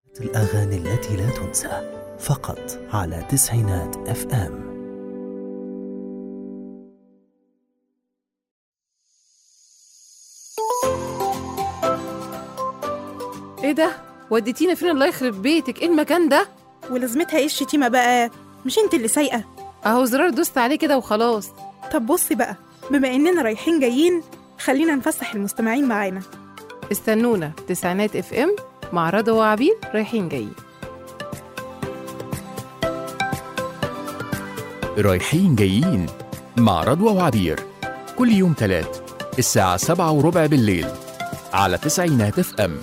الأغاني التي لا تنسى فقط على تسعينات اف ام ايه ده وديتينا فين الله يخرب بيتك ايه المكان ده ولازمتها ايه الشتيمة بقى مش انت اللي سايقة اهو زرار دوست عليه كده وخلاص طب بصي بقى بما اننا رايحين جايين خلينا نفسح المستمعين معانا استنونا تسعينات اف ام مع رضا وعبير رايحين جايين رايحين جايين مع رضوى وعبير كل يوم تلات الساعة سبعة وربع بالليل على تسعينات اف ام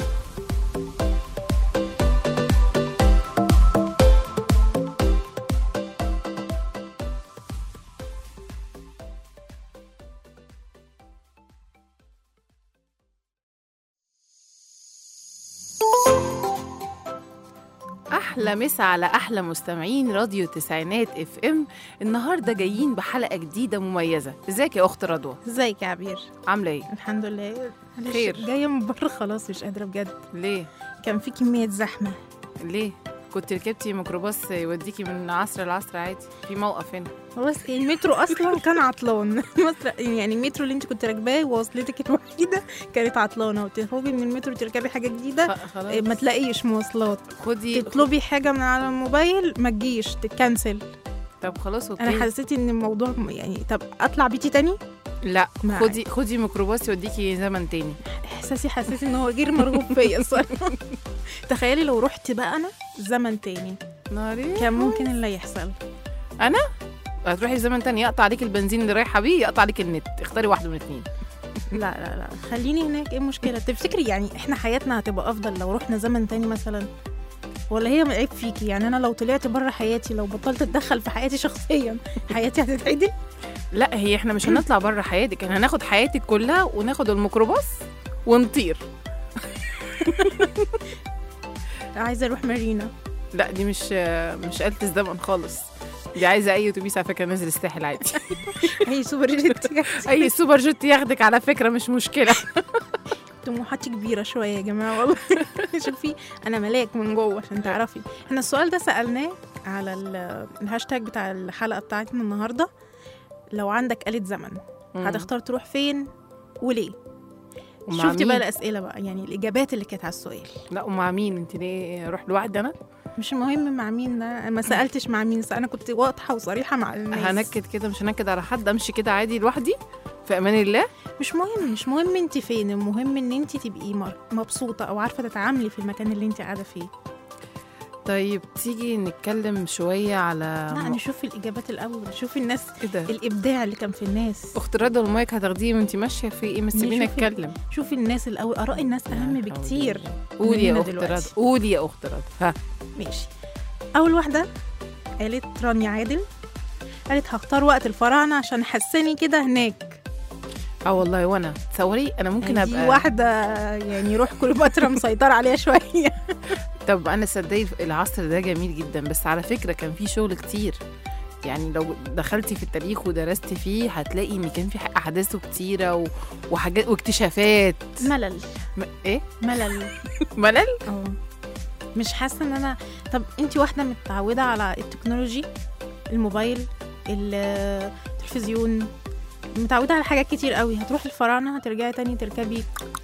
احلى مسا على احلى مستمعين راديو تسعينات اف ام النهارده جايين بحلقه جديده مميزه ازيك يا اخت رضوى ازيك يا عبير عامله ايه الحمد لله معلش، خير. جاية من بره خلاص مش قادرة بجد ليه كان في كمية زحمة ليه كنت ركبتي ميكروباص يوديكي من عصر لعصر عادي في موقف هنا بس المترو اصلا كان عطلان مصر- يعني المترو اللي انت كنت راكباه ووصلتك الوحيده كانت عطلانه وتخرجي من المترو تركبي حاجه جديده خ- خلاص إيه، ما تلاقيش مواصلات خدي تطلبي حاجه من على الموبايل ما تجيش تتكنسل طب خلاص اوكي انا حسيت ان الموضوع م- يعني طب اطلع بيتي تاني لا معاك. خدي خدي ميكروباص يوديكي زمن تاني احساسي حسيت ان هو غير مرغوب فيا الصراحه تخيلي لو رحت بقى انا زمن تاني ناري كان ممكن اللي يحصل هتروحي زمن تاني يقطع عليك البنزين اللي رايحه بيه يقطع عليك النت اختاري واحده من اتنين لا لا لا خليني هناك ايه المشكله تفتكري يعني احنا حياتنا هتبقى افضل لو رحنا زمن تاني مثلا ولا هي عيب فيكي يعني انا لو طلعت بره حياتي لو بطلت اتدخل في حياتي شخصيا حياتي هتتعدل لا هي احنا مش هنطلع بره حياتك احنا هناخد حياتك كلها وناخد الميكروباص ونطير عايزه اروح مارينا لا دي مش مش آلة الزمن خالص دي عايزه اي اتوبيس على فكره نازل الساحل عادي هي سوبر جيت اي سوبر جيت ياخدك على فكره مش مشكله طموحاتي كبيره شويه يا جماعه والله شوفي انا ملاك من جوه عشان تعرفي احنا السؤال ده سالناه على ال- الهاشتاج بتاع الحلقه بتاعتنا النهارده لو عندك آلة زمن هتختار تروح فين وليه ومع شفتي مين؟ بقى الاسئله بقى يعني الاجابات اللي كانت على السؤال لا ومع مين انت ليه اروح لوحدي انا مش مهم مع مين ده انا ما سالتش مع مين انا كنت واضحه وصريحه مع الناس هنكد كده مش هنكد على حد امشي كده عادي لوحدي في امان الله مش مهم مش مهم انت فين المهم ان انت تبقي مر- مبسوطه او عارفه تتعاملي في المكان اللي انت قاعده فيه طيب تيجي نتكلم شويه على لا نشوف الاجابات الاول نشوف الناس ايه ده الابداع اللي كان في الناس اخت رضا المايك هتاخديه وانت ماشيه في ايه ما تسيبيني نشوف- اتكلم شوفي الناس الاول اراء الناس اهم بكتير قولي يا مننا اخت دلوقتي. رضا قولي يا اخت رضا ها ماشي اول واحده قالت رانيا عادل قالت هختار وقت الفراعنه عشان حساني كده هناك اه والله وانا تصوري انا ممكن يعني دي ابقى واحده يعني روح كليوباترا مسيطره عليها شويه طب انا صدقي العصر ده جميل جدا بس على فكره كان في شغل كتير يعني لو دخلتي في التاريخ ودرستي فيه هتلاقي ان كان في احداثه كتيره و... وحاجات واكتشافات ملل م... ايه ملل ملل اه مش حاسه ان انا طب انت واحده متعوده على التكنولوجي الموبايل التلفزيون متعوده على حاجات كتير قوي هتروحي الفراعنه هترجعي تاني تركبي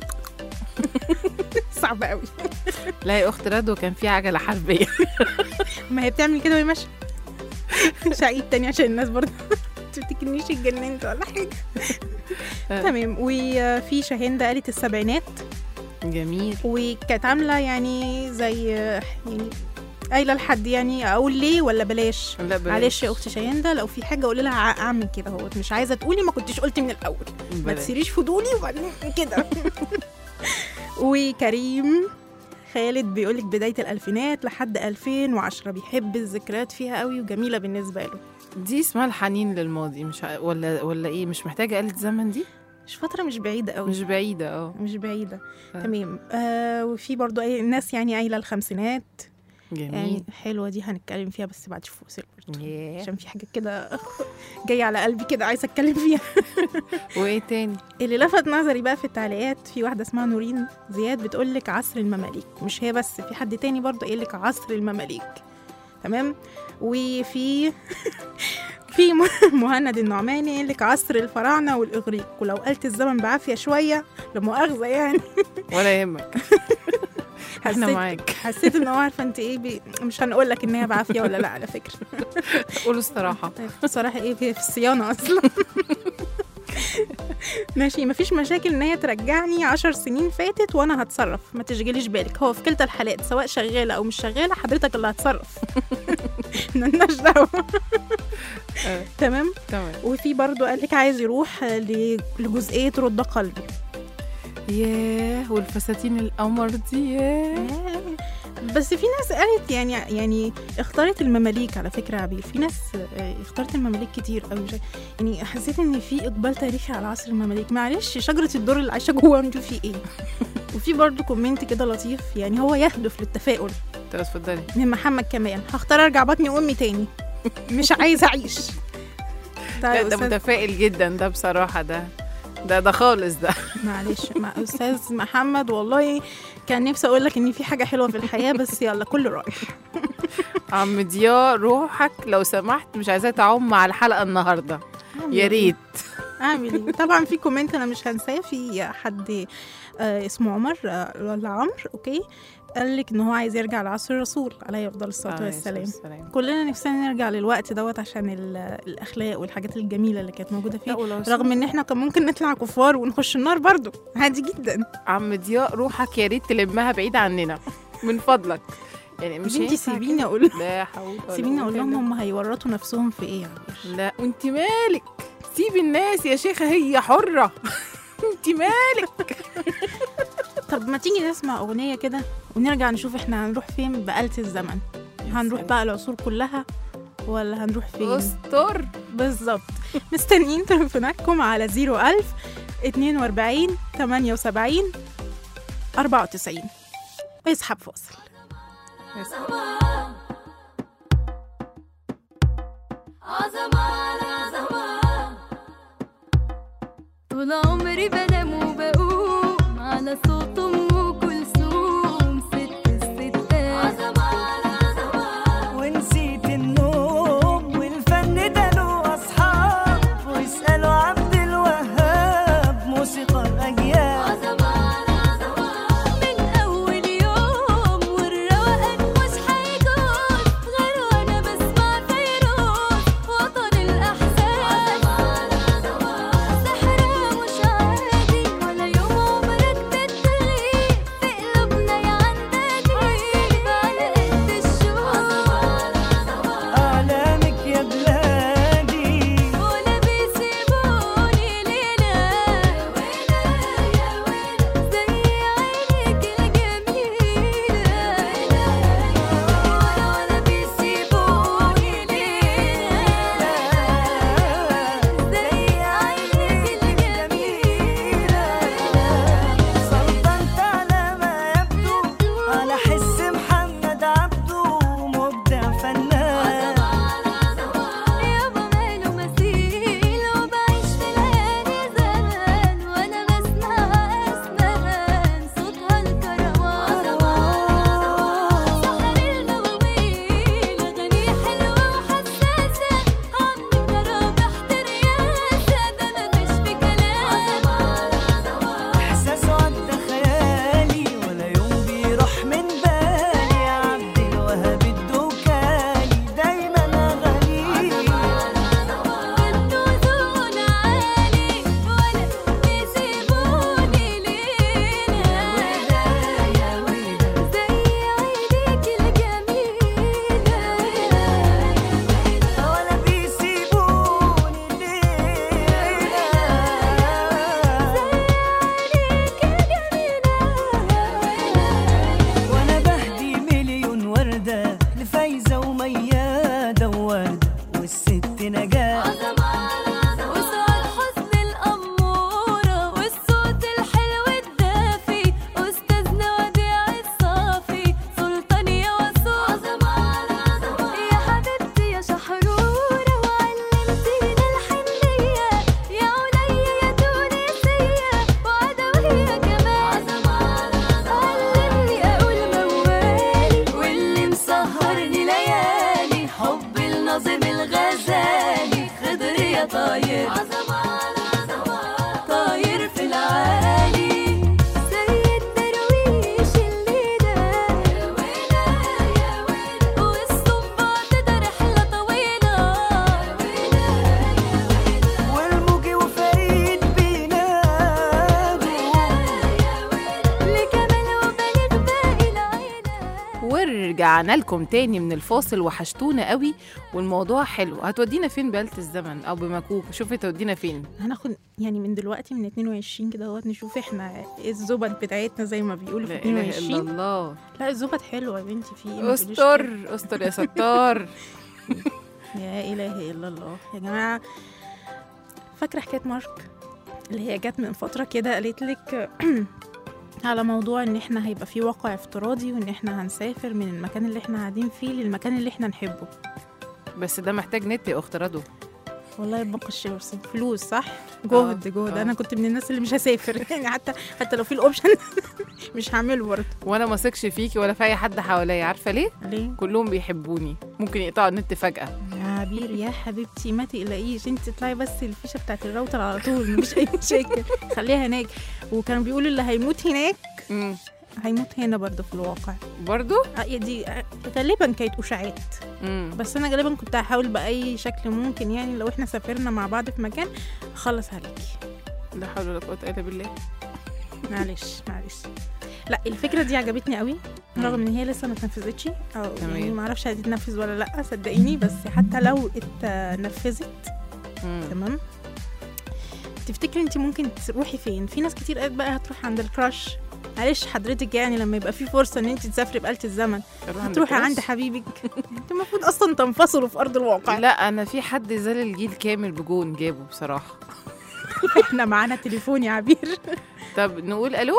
صعب قوي لا يا اخت رضوى كان في عجله حربيه ما هي بتعمل كده وهي ماشيه مش هعيد تاني عشان الناس برضه تفتكرنيش اتجننت ولا حاجه تمام وفي شاهين قالت السبعينات جميل وكانت عامله يعني زي يعني قايله لحد يعني اقول ليه ولا بلاش لا بلاش. معلش يا اختي شاهين لو في حاجه قولي لها ع- اعمل كده هو مش عايزه تقولي ما كنتش قلت من الاول ما بلاش. تسيريش فضولي وبعدين كده وكريم خالد بيقولك بداية الألفينات لحد 2010 بيحب الذكريات فيها قوي وجميلة بالنسبة له دي اسمها الحنين للماضي مش ع- ولا ولا ايه مش محتاجه آلة زمن دي مش فترة مش بعيدة قوي مش بعيده اه مش بعيدة آه. تمام آه وفي برضو أي الناس يعني قايلة الخمسينات جميل يعني حلوه دي هنتكلم فيها بس بعد فوسل برضه ياه. عشان في حاجه كده جايه على قلبي كده عايزه اتكلم فيها وايه تاني اللي لفت نظري بقى في التعليقات في واحده اسمها نورين زياد بتقول لك عصر المماليك مش هي بس في حد تاني برضه قايل لك عصر المماليك تمام وفي في م- مهند النعماني قايل لك عصر الفراعنه والاغريق ولو قلت الزمن بعافيه شويه لمؤاخذه يعني ولا يهمك احنا حسيت- معاك حسيت ان هو عارفه انت ايه بي... مش هنقول لك ان هي بعافيه ولا لا على فكره قولوا الصراحه بصراحه ايه هي في الصيانه اصلا ماشي مفيش مشاكل ان هي ترجعني عشر سنين فاتت وانا هتصرف ما تشغليش بالك هو في كلتا الحالات سواء شغاله او مش شغاله حضرتك اللي هتصرف ملناش دعوه آه. تمام تمام وفي برضو قال لك عايز يروح ل- لجزئيه رد قلبي ياه والفساتين القمر دي ياه بس في ناس قالت يعني يعني اختارت المماليك على فكره يا عبير في ناس آه، اختارت المماليك كتير قوي يعني حسيت ان في اقبال تاريخي على عصر المماليك معلش شجره الدور اللي عايشه جوه انتوا في ايه وفي برضه كومنت كده لطيف يعني هو يهدف للتفاؤل طب اتفضلي من محمد كمال هختار ارجع بطني امي تاني مش عايزه اعيش لا طيب ده أستاذ- متفائل جدا ده بصراحه ده ده ده خالص ده معلش مع استاذ محمد والله كان نفسي اقول لك ان في حاجه حلوه في الحياه بس يلا كله رايح عم ضياء روحك لو سمحت مش عايزاه تعوم مع الحلقه النهارده يا ريت اعمل ايه طبعا في كومنت انا مش هنساه في حد آه اسمه عمر آه، ولا عمرو اوكي قال لك ان هو عايز يرجع لعصر الرسول عليه افضل الصلاه عليه والسلام السلام. كلنا نفسنا نرجع للوقت دوت عشان ال- الاخلاق والحاجات الجميله اللي كانت موجوده لا، فيه ولو رغم ان احنا كان ممكن نطلع كفار ونخش النار برضو عادي جدا عم ضياء روحك يا ريت تلمها بعيد عننا من فضلك يعني مش بنتي هينفع سيبيني كده. اقول لا حول ولا سيبيني قوة اقول لهم إلا هم هيورطوا نفسهم في ايه يا عبير لا وانت مالك سيبي الناس يا شيخة هي حرة انت مالك طب ما تيجي نسمع اغنيه كده ونرجع نشوف احنا هنروح فين بآلة الزمن هنروح سلام. بقى العصور كلها ولا هنروح فين استر بالظبط مستنيين تليفوناتكم على 01000 42 78 94 اسحب فاصل طول عمري بنام وبقوم على صوت ام كلثوم ست الستات ونسيت النوم والفن ده له أصحاب واسألوا عبد الوهاب موسيقى الأجيال من اول يوم والروقان مش هيجوز غير وانا بسمع فيروز وطن الاحزان سحرها مش عادي ولا يوم عمرك تتغير طاير عظمة على عظمة طاير في العالي زي الدرويش اللي دار يا ويلة يا ويلة والصباط ده رحلة طويلة يا ويلة يا ويلة والموج وفريد بينادوا لكمال وبلغ باقي العيلة ورجعنا لكم تاني من الفاصل وحشتونا قوي والموضوع حلو هتودينا فين بآلة الزمن او بمكوك شوفي تودينا فين هناخد يعني من دلوقتي من 22 كده اهوت نشوف احنا ايه الزبد بتاعتنا زي ما بيقولوا في لا اله الا 22 الله لا الزبد حلوه يا بنتي في ايه ما تقوليش استر كده. استر يا ستار يا اله الا الله يا جماعه فاكره حكايه مارك اللي هي جت من فتره كده قالت لك على موضوع ان احنا هيبقى في واقع افتراضي وان احنا هنسافر من المكان اللي احنا قاعدين فيه للمكان اللي احنا نحبه بس ده محتاج نت يا اخت رضوى والله يبقى الشمس فلوس صح جهد جهد آه. انا كنت من الناس اللي مش هسافر يعني حتى حتى لو في الاوبشن مش هعمله برضه وانا ما ثقش فيكي ولا في اي حد حواليا عارفه ليه ليه كلهم بيحبوني ممكن يقطعوا النت فجاه يا عبير يا حبيبتي ما تقلقيش انت تطلعي بس الفيشه بتاعت الراوتر على طول مفيش اي مشاكل خليها هناك وكانوا بيقولوا اللي هيموت هناك امم هيموت هنا برضه في الواقع برضو آه، يا دي آه، غالبا كانت اشاعات امم بس انا غالبا كنت هحاول باي شكل ممكن يعني لو احنا سافرنا مع بعض في مكان اخلص عليكي لا حول ولا قوه الا بالله معلش معلش لا الفكره دي عجبتني قوي رغم ان هي لسه ما اتنفذتش او تمام. يعني ما اعرفش هتتنفذ ولا لا صدقيني بس حتى لو اتنفذت مم. تمام تفتكري انت ممكن تروحي فين في ناس كتير قالت بقى هتروح عند الكراش معلش حضرتك يعني لما يبقى في فرصه ان انت تسافري بآلة الزمن أروح عند تروحي الكراش؟ عند حبيبك انت المفروض اصلا تنفصلوا في ارض الواقع لا انا في حد زال الجيل كامل بجون جابه بصراحه احنا معانا تليفون يا عبير طب نقول الو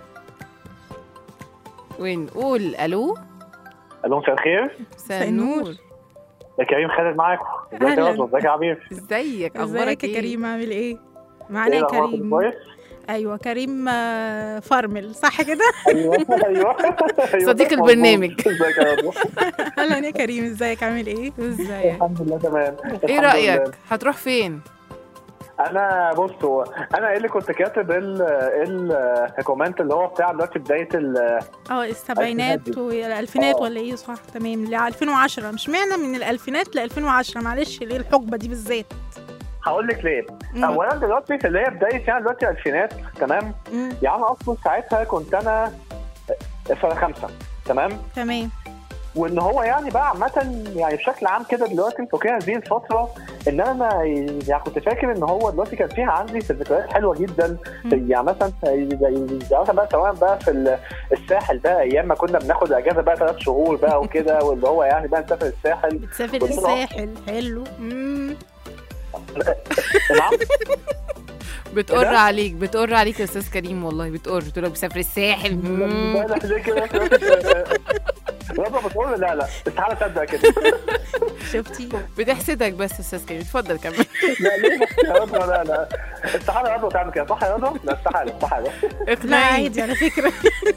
وين قول الو الو مساء الخير مساء النور. النور يا كريم خالد معاكم ازيك يا أهلاً. رضوى ازيك يا عبير ازيك اخبارك ازيك يا ايه كريم عامل ايه معانا ايه يا الأخبار؟ كريم كويس ايوه كريم آه، فرمل صح كده ايوه ايوه أيوة، صديق مظبوط. البرنامج. ازيك يا رضوى اهلا يا كريم ازيك عامل ايه ازيك الحمد لله تمام ايه الحمد رايك لله. هتروح فين انا بص هو انا ايه اللي كنت كاتب ال ال الكومنت اللي هو بتاع دلوقتي بدايه ال اه السبعينات الألفينات دي. والالفينات آه. ولا ايه صح تمام ل 2010 مش معنى من الالفينات ل 2010 معلش ليه الحقبه دي بالذات هقول لك ليه مم. اولا دلوقتي اللي هي بدايه يعني دلوقتي الفينات تمام مم. يعني اصلا ساعتها كنت انا سنه خمسه تمام تمام وان هو يعني بقى عامه يعني بشكل عام كده دلوقتي فكان هذه الفتره ان انا يعني كنت فاكر ان هو دلوقتي كان فيها عندي في ذكريات حلوه جدا مم. يعني مثلا زي زي مثلا بقى سواء بقى في ال- الساحل بقى ايام ما كنا بناخد اجازه بقى ثلاث شهور بقى وكده واللي هو يعني بقى نسافر الساحل بتسافر كنت بروح. الساحل حلو مم. نعم بتقر كده؟ عليك بتقر عليك يا استاذ كريم والله بتقر تقول لك بسافر الساحل مم. لا لا ليه كده رضا بتقول لا لا استحاله تصدق كده شفتي بتحسدك بس يا استاذ كريم اتفضل كمل لا ليه يا رضا لا لا استحاله يا رضا تعمل كده صح يا رضا؟ لا استحاله استحاله لا اقنعيني عادي على فكره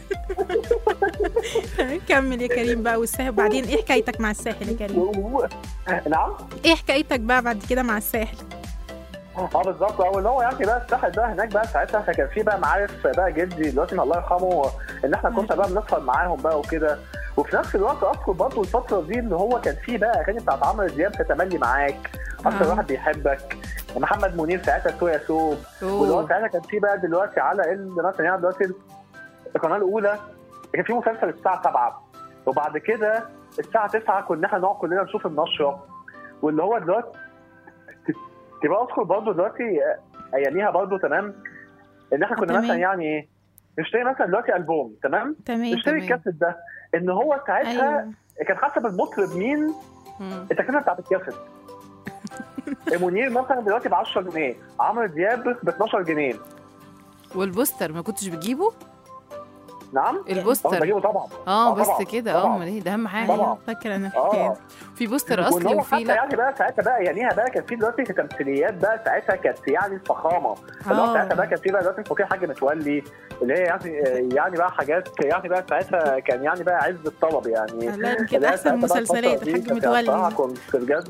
كمل يا كريم بقى والساحل بعدين ايه حكايتك مع الساحل يا كريم نعم ايه حكايتك بقى بعد كده مع الساحل اه بالظبط او اللي هو يعني بقى الساحل بقى هناك بقى ساعتها كان في بقى معارف بقى جدي دلوقتي الله يرحمه ان احنا كنا بقى بنسهر معاهم بقى وكده وفي نفس الوقت اذكر برضه الفتره دي ان هو كان في بقى اغاني بتاعت عمرو دياب تتملي معاك اكتر آه. واحد بيحبك محمد منير ساعتها سويا سوب واللي هو أوه. ساعتها كان في بقى دلوقتي على ال مثلا يعني دلوقتي القناه الاولى كان في مسلسل الساعه 7 وبعد كده الساعه 9 كنا احنا نقعد كلنا نشوف النشره واللي هو دلوقتي تبقى اذكر برضه دلوقتي اياميها برضه تمام ان احنا كنا تمام. مثلا يعني ايه نشتري مثلا دلوقتي البوم تمام تمام نشتري تمام. الكاسيت ده ان هو ساعتها ايوه كان حسب المطرب مين مم. التكلفه بتاعت الكاسيت منير مثلا دلوقتي ب 10 جنيه عمرو دياب ب 12 جنيه والبوستر ما كنتش بتجيبه نعم طبعا البوستر بجيبه طبعا اه آه بس طبعا، كده اه طبعا. امال ايه ده اهم حاجه طبعا. ايوه فاكره انا الحكايه اه دي. في بوستر وإن اصلي هو وفي حتى لا يعني بقى ساعتها بقى يعنيها بقى كان في دلوقتي تمثيليات بقى ساعتها كانت يعني الفخامه اللي هو آه. ساعتها بقى كان في بقى دلوقتي فوقيه حاج متولي اللي هي يعني يعني بقى حاجات يعني بقى ساعتها كان يعني بقى عز الطلب يعني لا يمكن اللي هي احسن ساعتها بقى مسلسلات الفترة دي الحاج كانت بصراحة متولي كنت بجد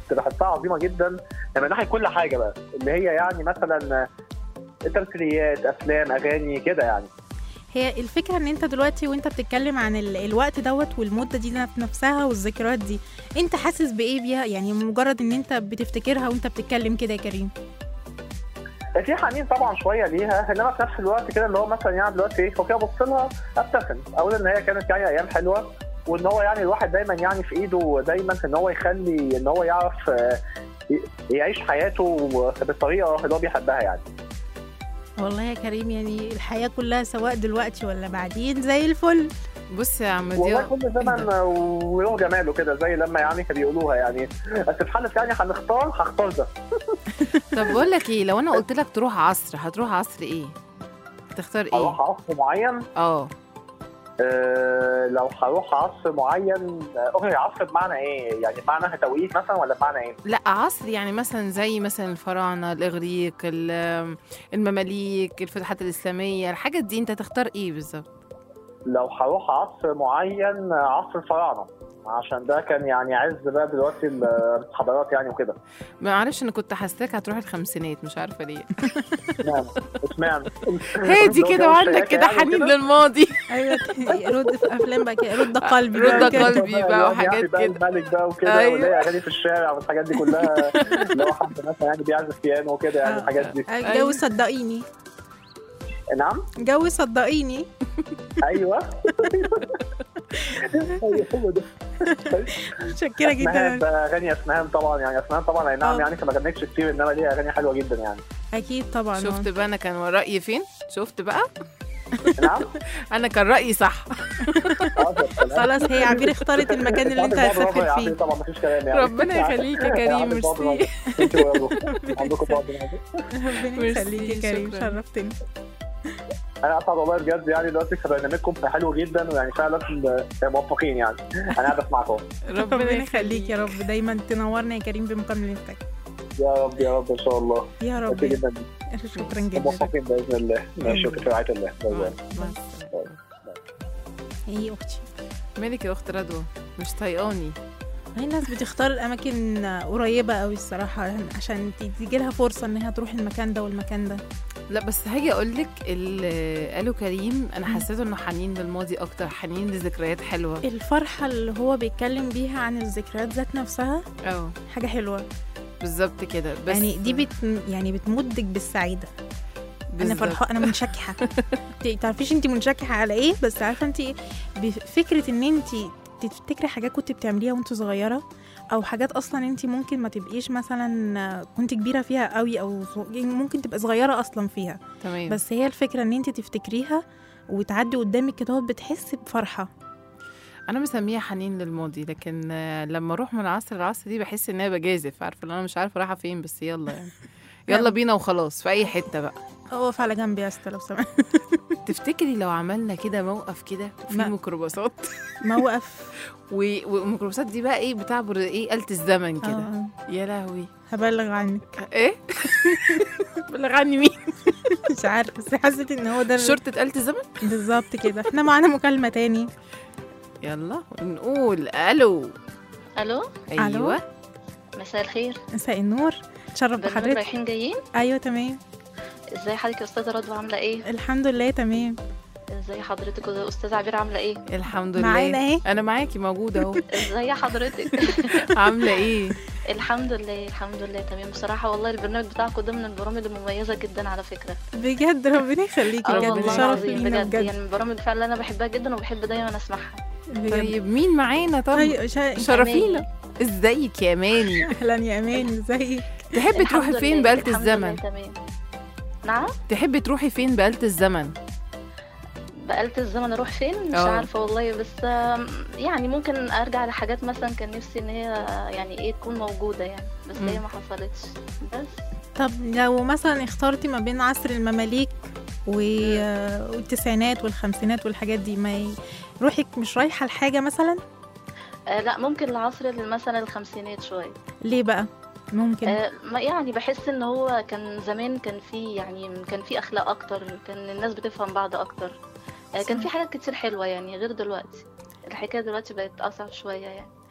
بحسها عظيمه جدا من ناحيه كل حاجه بقى اللي هي يعني مثلا تمثيليات افلام اغاني كده يعني هي الفكرة ان انت دلوقتي وانت بتتكلم عن ال- الوقت دوت والمدة دي ذات نفسها والذكريات دي انت حاسس بايه بيها يعني مجرد ان انت بتفتكرها وانت بتتكلم كده يا كريم في حنين طبعا شويه ليها انما في نفس الوقت كده اللي هو مثلا يعني دلوقتي ايه هو كده بص لها ابتسم اقول ان هي كانت يعني ايام حلوه وان هو يعني الواحد دايما يعني في ايده دايما ان هو يخلي ان هو يعرف آه، ي- يعيش حياته بالطريقه اللي هو بيحبها يعني والله يا كريم يعني الحياة كلها سواء دلوقتي ولا بعدين زي الفل بص يا عم والله ضياء كل زمن وله جماله كده زي لما يعني كانوا بيقولوها يعني بس في حاله يعني هنختار هختار ده طب بقول لك ايه لو انا قلت لك تروح عصر هتروح عصر ايه هتختار ايه هروح عصر معين اه آه، لو هروح عصر معين آه، اوكي عصر بمعنى ايه؟ يعني بمعنى توقيت مثلا ولا بمعنى ايه؟ لا عصر يعني مثلا زي مثلا الفراعنه الاغريق ال- المماليك الفتوحات الاسلاميه الحاجات دي انت تختار ايه بالظبط لو هروح عصر معين آه، عصر الفراعنه عشان ده كان يعني عز بقى دلوقتي الحضارات يعني وكده ما اعرفش انا كنت حاساك هتروح الخمسينات مش عارفه ليه اشمعنى اشمعنى هادي كده وعندك كده حنين للماضي ايوه رد في افلام بقى كده رد قلبي رد بقى كده. قلبي بقى وحاجات بقى كده. الملك بقى وكده أيوة. واللي هي اغاني في الشارع والحاجات دي كلها اللي هو حد مثلا يعني بيعزف بيانو وكده يعني آه. الحاجات دي جو صدقيني نعم جو صدقيني ايوه هو ده متشكرة اسمهان جدا بقى اغاني اسمهان طبعا يعني اسمهان طبعا اي نعم آه. يعني ما غنتش كتير انما ليها اغاني حلوه جدا يعني اكيد طبعا شفت بقى انا كان رايي فين شفت بقى نعم انا كان رايي صح آه، ده الكلام. خلاص هي عبير اختارت المكان اللي انت برافو يا هتسافر عبير، فيه طبعا مفيش كلام يعني ربنا يخليك يا كريم عبير، برافو، ميرسي برافو. انت برافو. عندكم برافو. ربنا ميرسي، يخليك يا كريم شكراً. شرفتني انا اسعد والله بجد يعني دلوقتي في برنامجكم حلو جدا ويعني فعلا موفقين يعني انا قاعد اسمعكم ربنا يخليك يا رب دايما تنورنا يا كريم بمكالمتك يا رب يا رب ان شاء الله يا رب ميرسي جدا شكرا جدا موفقين باذن الله ماشي وفي رعايه الله باي باي. ايه اختي مالك يا اخت رضوى مش طايقاني هي الناس بتختار الاماكن قريبه قوي الصراحه عشان تيجي لها فرصه انها تروح المكان ده والمكان ده لا بس هاجي اقول لك اللي قاله كريم انا حسيت انه حنين للماضي اكتر حنين لذكريات حلوه الفرحه اللي هو بيتكلم بيها عن الذكريات ذات نفسها اه حاجه حلوه بالظبط كده بس يعني دي بت يعني بتمدك بالسعاده انا بالظبط. فرحانه انا منشكحه انت تعرفيش انت منشكحه على ايه بس عارفه انت بفكره ان انت تفتكري حاجات كنت بتعمليها وانت صغيره او حاجات اصلا انت ممكن ما تبقيش مثلا كنت كبيره فيها قوي او ص- يعني ممكن تبقى صغيره اصلا فيها تمام بس هي الفكره ان انت تفتكريها وتعدي قدامك كده وهو بتحسي بفرحه انا مسميها حنين للماضي لكن آه، لما اروح من العصر للعصر دي بحس ان انا بجازف عارفه ان انا مش عارفه رايحه فين بس يلا يعني يلا بينا وخلاص في اي حته بقى اقف على جنب يا اسطى لو سمحت تفتكري لو عملنا كده موقف كده في ما- ميكروباصات موقف و- والميكروباصات دي بقى ايه بتعبر ايه آلة الزمن كده آه، يا لهوي هبلغ عنك ايه بلغ عني مين مش عارفه بس حسيت ان هو ده ال- شرطة آلة الزمن بالظبط كده احنا معانا مكالمه تاني يلا نقول الو الو ايوه مساء الخير مساء النور تشرف برنامج بحضرتك رايحين جايين ايوه تمام ازاي حضرتك يا استاذه رضوى عامله ايه الحمد لله تمام ازاي حضرتك واستاذه عبير عامله ايه الحمد معانا لله ايه انا معاكي موجوده اهو ازاي حضرتك عامله ايه الحمد لله الحمد لله تمام بصراحه والله البرنامج بتاعكم ده من البرامج المميزه جدا على فكره بجد ربنا يخليكي اه بجد والله شرف العظيم لينا بجد بجد يعني من البرامج فعلا اللي انا بحبها جدا وبحب دايما اسمعها بجد. طيب مين معانا طب طيب شا- شرفينا ازيك يا ماني اهلا يا امان ازيك تحبي الحمد تروحي فين لله، بآلة الحمد الزمن لله تمام نعم تحبي تروحي فين بآلة الزمن بآلة الزمن اروح فين مش اه. عارفه والله بس آم، يعني ممكن ارجع لحاجات مثلا كان نفسي ان هي يعني ايه تكون موجوده يعني بس مم. هي ما حصلتش بس طب لو مثلا اخترتي ما بين عصر المماليك و... والتسعينات والخمسينات والحاجات دي ما ي- روحك مش رايحه لحاجه مثلا آه لا ممكن العصر مثلا الخمسينات شويه ليه بقى ممكن آه ما يعني بحس ان هو كان زمان كان في يعني كان في اخلاق اكتر كان الناس بتفهم بعض اكتر آه كان صح. في حاجات كتير حلوه يعني غير دلوقتي الحكايه دلوقتي بقت اصعب شويه يعني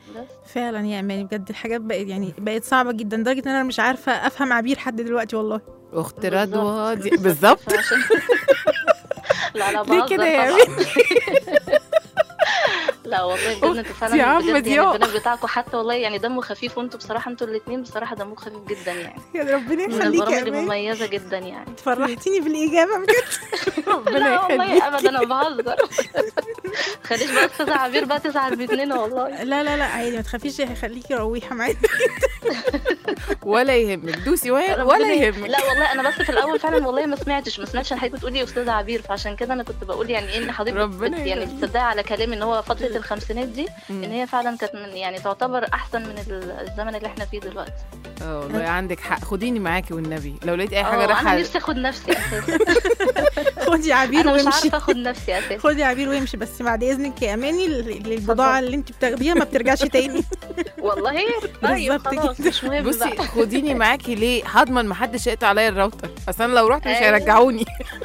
بس فعلا يا اماني بجد الحاجات بقت يعني بقت صعبه جدا لدرجه ان انا مش عارفه افهم عبير حد دلوقتي والله اخت بالظبط. رضوى دي بالظبط فعشان لا لا ليه كده يا بهزر طبعاً. لا والله بجد انتوا أختي فعلا يا عم بجد ضياء. يعني البرنامج بتاعكم حتى والله يعني دمه خفيف وانتوا بصراحه انتوا الاثنين بصراحه دمه خفيف جدا يعني يا ربنا من يخليك يا البرامج اماني المميزه جدا يعني فرحتيني بالاجابه بجد ربنا لا يخليك والله ابدا انا بهزر خليش بقى استاذه عبير بقى تزعل مننا والله لا لا لا عادي ما تخافيش خليكي رويحه معايا ولا يهمك دوسي ولا, ربنا ولا ي- يهمك لا والله انا بس في الاول فعلا والله ما سمعتش ما سمعتش ان حضرتك بتقولي استاذه عبير فعشان كده انا كنت بقول يعني ايه ان حضرتك ربنا بت يعني يخليك. بتصدقي على كلامي ان هو فتره الخمسينات دي مم. ان هي فعلا كانت من يعني تعتبر احسن من ال- الزمن اللي احنا فيه دلوقتي اه والله عندك حق خديني معاكي والنبي لو لقيت اي حاجه اه رايحه انا نفسي اخد نفسي اساسا خدي عبير انا مش وامشي عارفه اخد نفسي اساسا خدي عبير وامشي بس بعد اذنك يا اماني ال- البضاعه اللي انت بتاخديها ما بترجعش تاني والله طيب بالظبط خلاص كده. مش مهم بصي بقى خديني معاكي ليه هضمن محدش يقطع عليا الراوتر اصل انا لو رحت مش أيوة. هيرجعوني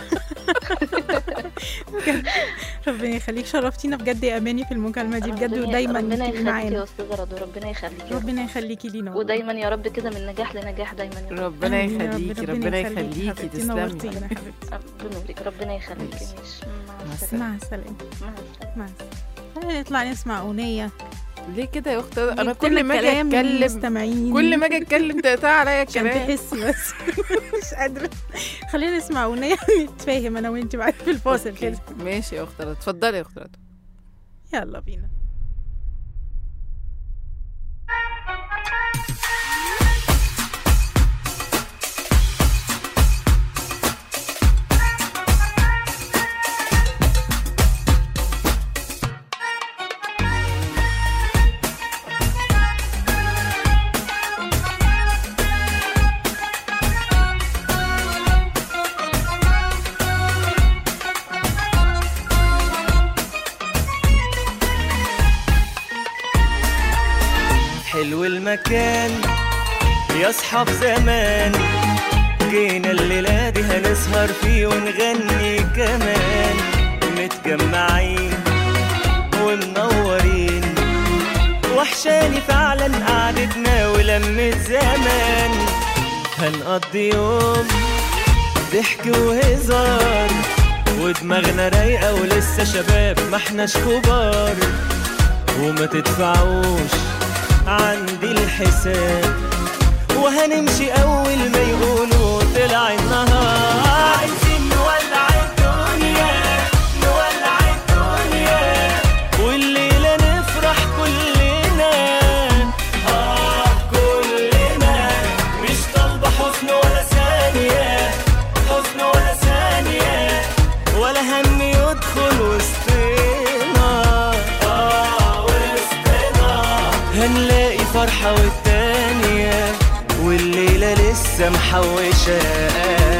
ربنا يخليك شرفتينا بجد يا اماني في المكالمه دي بجد ربنا- ودايما ربنا انتي يخليكي يا معانا استاذه رضوى ربنا يخليكي يا رب. ربنا يخليكي لينا والله. ودايما يا رب كده من نجاح لنجاح دايما يا رب ربنا آمين يا رب، يخليكي ربنا يخليكي حبيبتي، تسلمي نورتينا يا حبيبتي بنورك ربنا يخليكي ماشي. ماشي مع مع السلامه مع السلامه مع السلامه مع السلامه خلينا نطلع نسمع اغنيه ليه كده يا اخت انا جبت كل لك ما اجي كلام من اتكلم المستمعين كل ما اجي اتكلم تقطع عليا عشان الكلام تحسي بس مش قادره خلينا نسمع اغنيه نتفاهم انا وانت بعد في الفاصل أوكي. كده ماشي يا اخت رضوى اتفضلي يا اخت رضوى يلا بينا حلو المكان يا اصحاب زمان جينا الليلة دي هنسهر فيه ونغني كمان متجمعين ومنورين وحشاني فعلا قعدتنا ولمة زمان هنقضي يوم ضحك وهزار ودماغنا رايقة ولسه شباب ما احناش كبار وما تدفعوش عندي الحساب وهنمشي اول ما يقولوا طلع النهار عايزين نولع الدنيا نولع الدنيا والليلة نفرح كلنا اه كلنا مش طالبة حزن ولا ثانية حزن ولا ثانية ولا هم يدخل وسطنا اه وسطنا هنلاقي فرحة والتانية والليلة لسه محوشة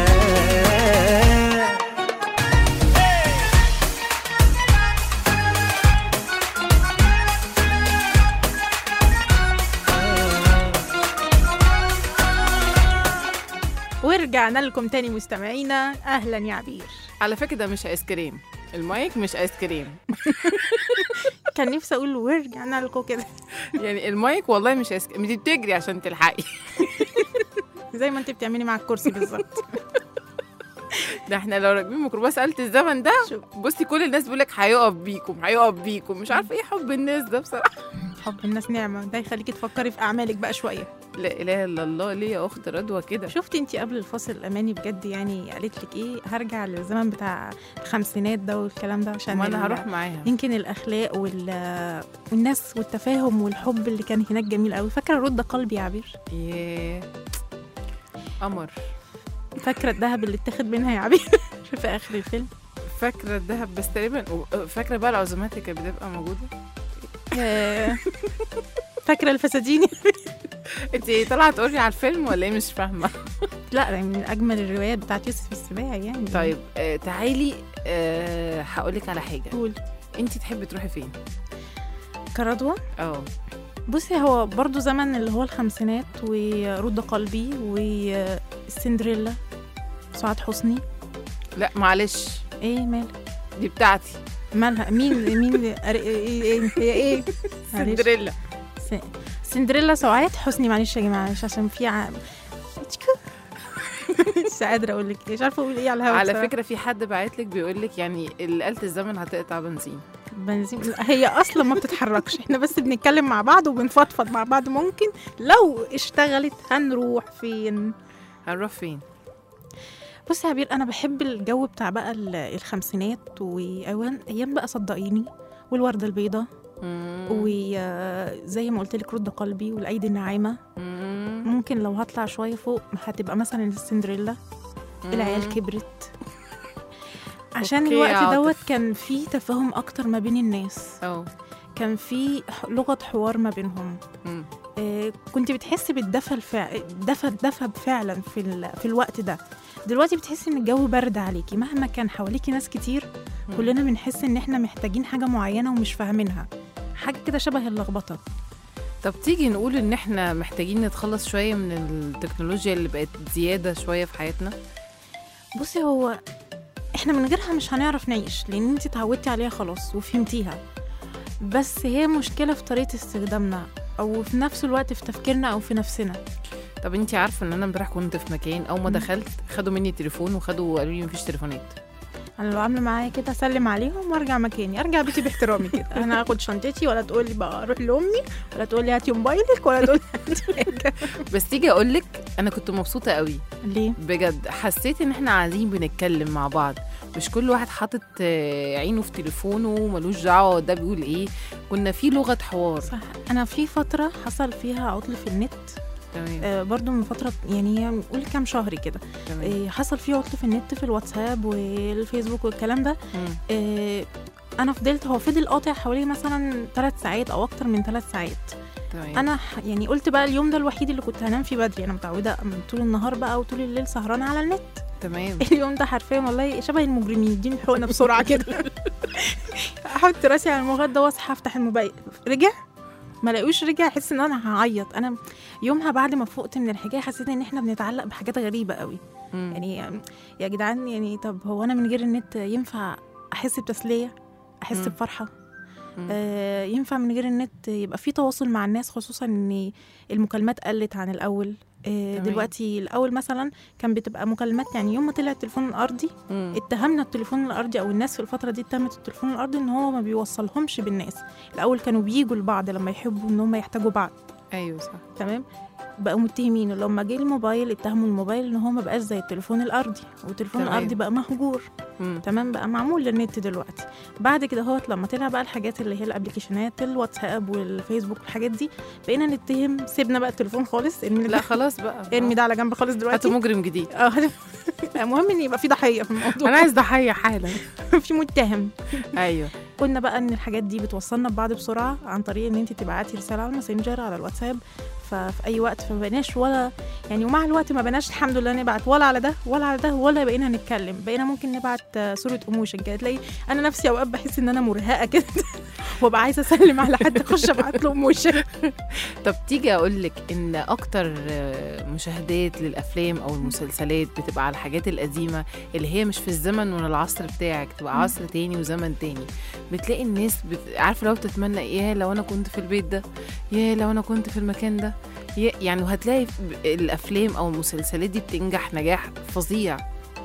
ورجعنا لكم تاني مستمعينا اهلا يا عبير على فكره ده مش ايس كريم المايك مش ايس كريم كان نفسي اقول ورجعنا لكم كده يعني المايك والله مش ايس كريم دي بتجري عشان تلحقي زي ما انت بتعملي مع الكرسي بالظبط ده احنا لو راكبين ميكروباص آلة الزمن ده شوف. بصي كل الناس بيقول لك هيقف بيكم هيقف بيكم مش عارفه ايه حب الناس ده بصراحه حب الناس نعمه ده يخليكي تفكري في اعمالك بقى شويه لا اله الا الله ليه يا اخت رضوى كده شفتي انت قبل الفاصل الاماني بجد يعني قالت لك ايه هرجع للزمن بتاع الخمسينات ده والكلام ده عشان ما انا ال- هروح معاها يمكن الاخلاق وال... والناس والتفاهم والحب اللي كان هناك جميل قوي فاكره رد قلبي يا عبير ياه قمر فاكره الذهب اللي اتاخد منها يا عبير في اخر الفيلم فاكره الذهب بس تقريبا فاكره بقى العزومات اللي كانت بتبقى موجوده آه، فاكره الفساتين انت طالعه تقولي على الفيلم ولا ايه مش فاهمه لا ده من اجمل الروايات بتاعت يوسف السباعي يعني طيب آه تعالي آه هقولك على حاجه قول انت تحبي تروحي فين كرضوى اه بصي هو برضو زمن اللي هو الخمسينات ورد قلبي والسندريلا سعاد حسني لا معلش ايه مال دي بتاعتي مالها مين مين أر- ايه ايه هي ايه معلش. سندريلا س- سندريلا سعاد حسني معلش يا جماعه مش عشان في ع... مش قادره اقول لك إيه، مش عارفه اقول ايه على الهوا على بصراحة. فكره في حد بعت لك بيقول لك يعني اللي آلة الزمن هتقطع بنزين بنزين هي اصلا ما بتتحركش احنا بس بنتكلم مع بعض وبنفضفض مع بعض ممكن لو اشتغلت هنروح فين هنروح فين بصي يا عبير انا بحب الجو بتاع بقى ال- الخمسينات وايام ايام بقى صدقيني والورده البيضاء مم. وزي ما قلت لك رد قلبي والايدي الناعمه مم. ممكن لو هطلع شويه فوق هتبقى مثلا السندريلا العيال مم. كبرت عشان أوكي يا الوقت عاطف. دوت كان فيه تفاهم اكتر ما بين الناس اه كان في ح- لغه حوار ما بينهم مم. آه، كنت بتحسي بالدفى الفع... دفى الدفى فعلا في ال... في الوقت ده دلوقتي بتحسي ان الجو برد عليكي مهما كان حواليكي ناس كتير مم. كلنا بنحس ان احنا محتاجين حاجه معينه ومش فاهمينها حاجه كده شبه اللخبطه طب تيجي نقول ان احنا محتاجين نتخلص شويه من التكنولوجيا اللي بقت زياده شويه في حياتنا بصي هو احنا من غيرها مش هنعرف نعيش لان انت اتعودتي عليها خلاص وفهمتيها بس هي مشكله في طريقه استخدامنا او في نفس الوقت في تفكيرنا او في نفسنا طب انت عارفه ان انا امبارح كنت في مكان اول ما مم. دخلت خدوا مني التليفون وخدوا قالوا لي مفيش تليفونات انا لو عامله معايا كده اسلم عليهم وارجع مكاني ارجع بيتي باحترامي كده انا هاخد شنطتي ولا تقول لي بقى اروح لامي ولا تقول لي هاتي موبايلك ولا تقول لي هاتي حاجة. بس تيجي اقول لك انا كنت مبسوطه قوي ليه بجد حسيت ان احنا قاعدين بنتكلم مع بعض مش كل واحد حاطط آه، عينه في تليفونه وملوش دعوه ده بيقول ايه كنا في لغه حوار صح انا في فتره حصل فيها عطل في النت تمام آه برضو من فتره يعني قولي كام شهر كده تمام آه حصل فيه عطل في النت في الواتساب والفيسبوك والكلام ده مم. آه انا فضلت هو فضل قاطع حوالي مثلا ثلاث ساعات او اكتر من ثلاث ساعات تمام انا ح- يعني قلت بقى اليوم ده الوحيد اللي كنت هنام فيه بدري انا متعوده من طول النهار بقى وطول الليل سهرانه على النت تمام اليوم ده حرفيا والله شبه المجرمين اديني حقنه بسرعه كده احط راسي على المخده واصحى افتح الموبايل رجع ما لاقوش رجع احس ان انا هعيط انا يومها بعد ما فقت من الحكايه حسيت ان احنا بنتعلق بحاجات غريبه قوي مم. يعني يا جدعان يعني طب هو انا من غير النت ينفع احس بتسليه احس مم. بفرحه مم. آه ينفع من غير النت يبقى في تواصل مع الناس خصوصا ان المكالمات قلت عن الاول آه تمام. دلوقتي الاول مثلا كان بتبقى مكالمات يعني يوم ما طلع التليفون الارضي مم. اتهمنا التليفون الارضي او الناس في الفتره دي اتهمت التليفون الارضي ان هو ما بيوصلهمش بالناس الاول كانوا بيجوا لبعض لما يحبوا ان هم يحتاجوا بعض ايوه صح تمام بقوا متهمين ولما جه الموبايل اتهموا الموبايل ان هو ما بقاش زي التليفون الارضي والتليفون تمام. الارضي بقى مهجور مم. تمام بقى معمول للنت دلوقتي بعد كده هوت لما طلع بقى الحاجات اللي هي الابلكيشنات الواتساب والفيسبوك والحاجات دي بقينا نتهم سيبنا بقى التليفون خالص ارمي لا خلاص بقى ارمي ده على جنب خالص هاتوا دلوقتي مجرم جديد اه هات- المهم ان يبقى في ضحيه في الموضوع انا عايز ضحيه حالا في متهم ايوه قلنا بقى ان الحاجات دي بتوصلنا ببعض بسرعه عن طريق ان انت تبعتي رساله على الماسنجر على الواتساب ففي اي وقت فما بقيناش ولا يعني ومع الوقت ما بقيناش الحمد لله نبعت ولا على ده ولا على ده ولا بقينا نتكلم بقينا ممكن نبعت آه، صوره ايموشن كده تلاقي انا نفسي اوقات بحس ان انا مرهقه كده وابقى عايزه اسلم على حد اخش ابعت له ايموشن طب تيجي اقول لك ان اكتر آه، مشاهدات للافلام او المسلسلات بتبقى على الحاجات القديمه اللي هي مش في الزمن ولا العصر بتاعك تبقى عصر تاني وزمن تاني بتلاقي الناس بت... عارفه لو بتتمنى يا لو انا كنت في البيت ده يا لو انا كنت في المكان ده يا يعني وهتلاقي ب- الافلام او المسلسلات دي بتنجح نجاح فظيع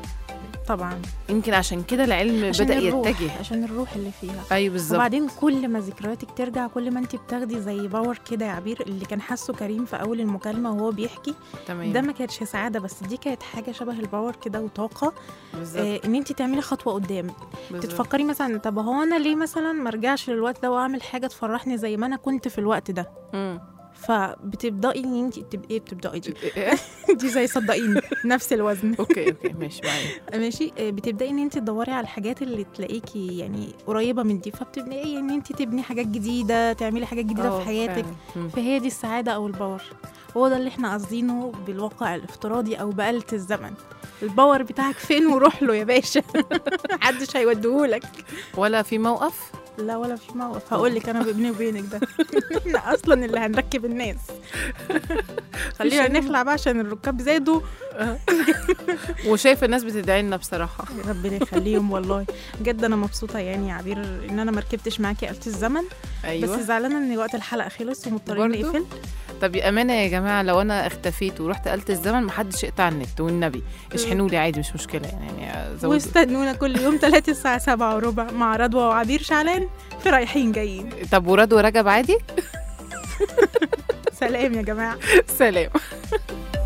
طبعا يمكن عشان كده العلم عشان بدا الروح يتجه عشان الروح اللي فيها ايوه بالظبط وبعدين كل ما ذكرياتك ترجع كل ما انت بتاخدي زي باور كده يا عبير اللي كان حاسه كريم في اول المكالمه وهو بيحكي تمام ده ما كانتش سعاده بس دي كانت حاجه شبه الباور كده وطاقه بالظبط آه ان انت تعملي خطوه قدام بالظبط. تتفكري مثلا طب هو انا ليه مثلا ما ارجعش للوقت ده واعمل حاجه تفرحني زي ما انا كنت في الوقت ده مم. فبتبداي ان انت تبقي ايه بتبداي دي دي زي صدقيني نفس الوزن اوكي اوكي ماشي معايا ماشي آه، بتبداي ان انت تدوري على الحاجات اللي تلاقيكي يعني قريبه من دي فبتبداي ان انت تبني حاجات جديده تعملي حاجات جديده آه، في حياتك فعلاً. مم. فهي دي السعاده او الباور هو ده اللي احنا قاصدينه بالواقع الافتراضي او بآلة الزمن الباور بتاعك فين وروح له يا باشا محدش هيوديهولك ولا في موقف لا ولا في موقف هقول لك انا بيني وبينك ده احنا اصلا اللي هنركب الناس خلينا نخلع بقى عشان الركاب زادوا وشايفه الناس بتدعي لنا بصراحه ربنا يخليهم والله بجد انا مبسوطه يعني يا عبير ان انا ما ركبتش معاكي آلة الزمن ايوه بس زعلانه ان وقت الحلقه خلص ومضطرين برضو؟ نقفل طب يا امانه يا جماعه لو انا اختفيت ورحت آلة الزمن محدش يقطع النت والنبي اشحنوا لي عادي مش مشكله يعني, يعني زودوا واستنونا كل يوم 3 الساعه 7 وربع مع رضوى وعبير شعلان في رايحين جايين طب وراد ورجب عادي سلام يا جماعه سلام